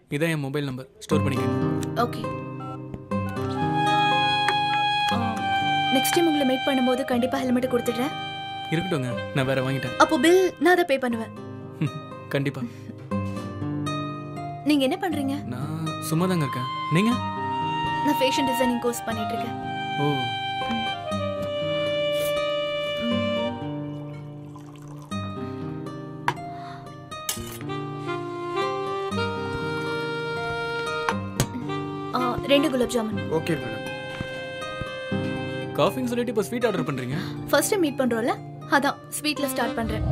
இதான் என் mobile number store பண்ணிக்கோங்க ஓகே நெக்ஸ்ட் டைம் உங்களை மீட் பண்ணும்போது கண்டிப்பா ஹெல்மெட் கொடுத்துடுறேன் இருக்கட்டும்ங்க நான் வேற வாங்கிட்டேன் அப்போ பில் நான் அதை பே பண்ணுவேன் கண்டிப்பா நீங்க என்ன பண்றீங்க நான் சும்மா தாங்க இருக்கேன் நீங்க நான் ஃபேஷன் டிசைனிங் கோர்ஸ் பண்ணிட்டு இருக்கேன் ஓ ஆ, ரெண்டு குலாப் ஜாமுன் ஓகே மேடம் காஃபின்னு சொல்லிட்டு இப்போ ஸ்வீட் ஆர்டர் பண்றீங்க ஃபர்ஸ்ட் டைம் மீட் பண்றோம்ல அதான் ஸ்வீட்ல ஸ்டார்ட் பண்றேன்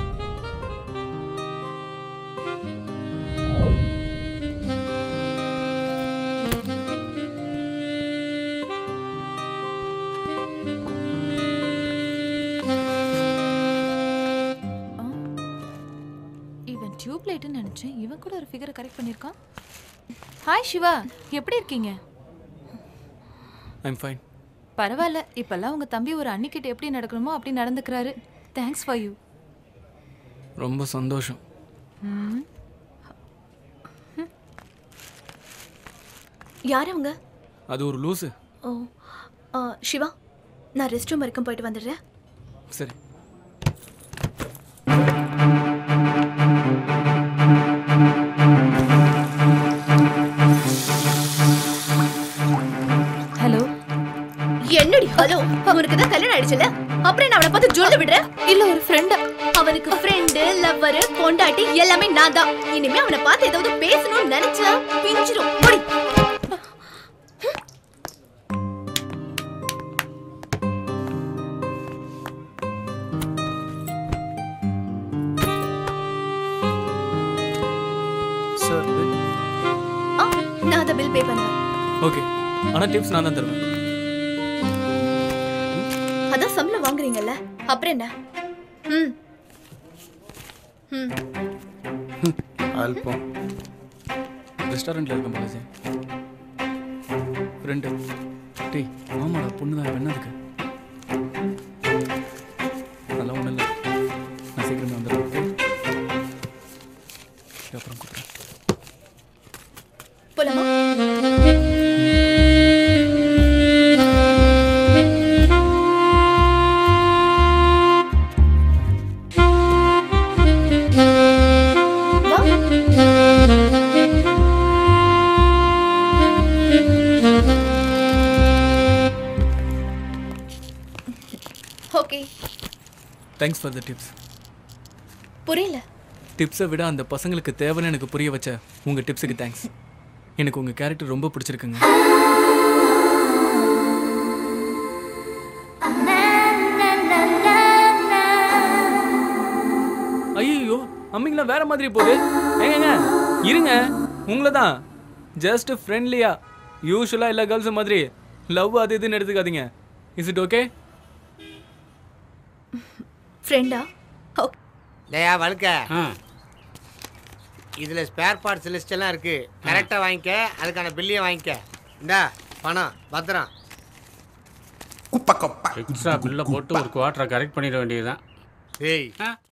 இவன் டியூப் லைட்னு நினைச்சேன் இவன் கூட ஒரு ஃபிகரை கரெக்ட் பண்ணியிருக்கான் ஹாய் சிவா எப்படி இருக்கீங்க ஐம் ஃபைன் பரவாயில்ல இப்பெல்லாம் உங்க தம்பி ஒரு அன்னிக்கிட்ட எப்படி நடக்கணுமோ அப்படி நடந்துக்கிறாரு தேங்க்ஸ் ஃபார் யூ ரொம்ப சந்தோஷம் யார் அவங்க அது ஒரு லூசு ஓ ஆ, சிவா நான் ரெஸ்ட் ரூம் வரைக்கும் போயிட்டு வந்துடுறேன் சரி ஹலோ என்னடி ஹலோ அவனுக்கு தான் கல்யாணம் ஆயிடுச்சுல அப்புறம் நான் அவனை பார்த்து ஜொல்ல விடுறேன் இல்ல ஒரு ஃப்ரெண்ட் அவனுக்கு ஃப்ரெண்டு லவ்வர் பொண்டாட்டி எல்லாமே நான் தான் இனிமே அவனை பார்த்து ஏதாவது பேசணும்னு நினைச்சா பிஞ்சிரும் போடி. சார் ஆ, நான் அதை பில் பே பண்ணுவேன் ஓகே ஆனால் டிப்ஸ் நான் தான் தருவேன் அதான் சம்பளம் வாங்குறீங்கல்ல அப்புறம் என்ன ம் ம் அல்பம் ரெஸ்டாரண்ட்டில் இருக்கேன் பாலாஜி ஃப்ரெண்டு டேய் ஆமாடா பொண்ணு தான் என்ன இருக்கு அதெல்லாம் ஒன்றும் இல்லை நான் சீக்கிரமே வந்துடுறேன் okay? சரி, அப்புறம் கூப்பிட்றேன் போலாமா வா. Okay thanks for the tips புரியல டிப்ஸை விட அந்த பசங்களுக்கு தேவைன்னு எனக்கு புரிய வச்ச உங்கள் டிப்ஸுக்கு தேங்க்ஸ் எனக்கு உங்கள் கேரக்டர் ரொம்ப பிடிச்சிருக்குங்க ஐயோ அம்மிங்களாம் வேற மாதிரி போகுது ஏங்க இருங்க உங்களை தான் ஜஸ்ட் ஃப்ரெண்ட்லியா யூஸ்வலாக எல்லா கேர்ள்ஸும் மாதிரி லவ் அது இதுன்னு எடுத்துக்காதீங்க இஸ் இட் ஓகே ஃப்ரெண்டா ஓகே டேயா வழுக்க இதில் ஸ்பேர் பார்ட்ஸ் லிஸ்ட் எல்லாம் இருக்கு கரெக்டாக வாங்கிக்க அதுக்கான பில்லையும் வாங்கிக்க இந்தா பணம் பத்திரம் எக்ஸ்ட்ரா பில்லை போட்டு ஒரு குவார்ட்டரை கரெக்ட் பண்ணிட வேண்டியதுதான் ஏய்